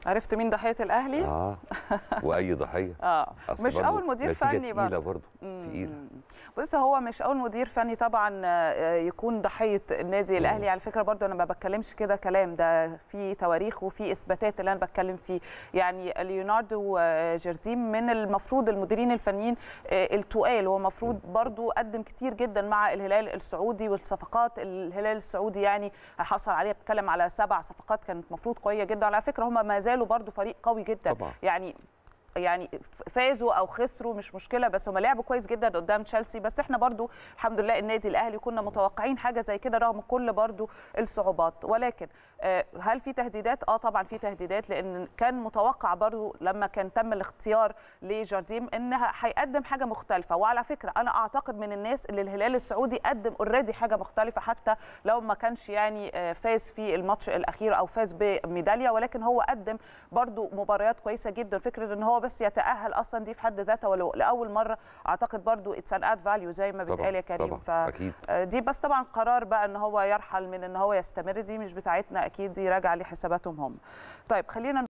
عرفت مين ضحيه الاهلي اه واي ضحيه اه أصل مش برضو اول مدير نتيجة فني تقيله برضه برضه تقيله مم. بص هو مش اول مدير فني طبعا آه، يكون ضحيه النادي الاهلي على فكره برضو انا ما بتكلمش كده كلام ده في تواريخ وفي اثباتات اللي انا بتكلم فيه يعني ليوناردو آه، جارديم من المفروض المديرين الفنيين آه، التقال هو المفروض برضو قدم كتير جدا مع الهلال السعودي والصفقات الهلال السعودي يعني حصل عليها بتكلم على سبع صفقات كانت المفروض قويه جدا على فكره هم ما زالوا برضو فريق قوي جدا طبعا. يعني يعني فازوا او خسروا مش مشكله بس هم لعبوا كويس جدا قدام تشيلسي بس احنا برضو الحمد لله النادي الاهلي كنا متوقعين حاجه زي كده رغم كل برضو الصعوبات ولكن آه، هل في تهديدات اه طبعا في تهديدات لان كان متوقع برضو لما كان تم الاختيار لجارديم انها هيقدم حاجه مختلفه وعلى فكره انا اعتقد من الناس اللي الهلال السعودي قدم اوريدي حاجه مختلفه حتى لو ما كانش يعني آه، فاز في الماتش الاخير او فاز بميداليه ولكن هو قدم برضو مباريات كويسه جدا فكره ان هو بس يتاهل اصلا دي في حد ذاتها ولو لاول مره اعتقد برضو اتس ان اد فاليو زي ما طبعاً، بيتقال يا كريم طبعاً، ف أكيد. آه، دي بس طبعا قرار بقى ان هو يرحل من ان هو يستمر دي مش بتاعتنا اكيد دي راجعه لحساباتهم هم طيب خلينا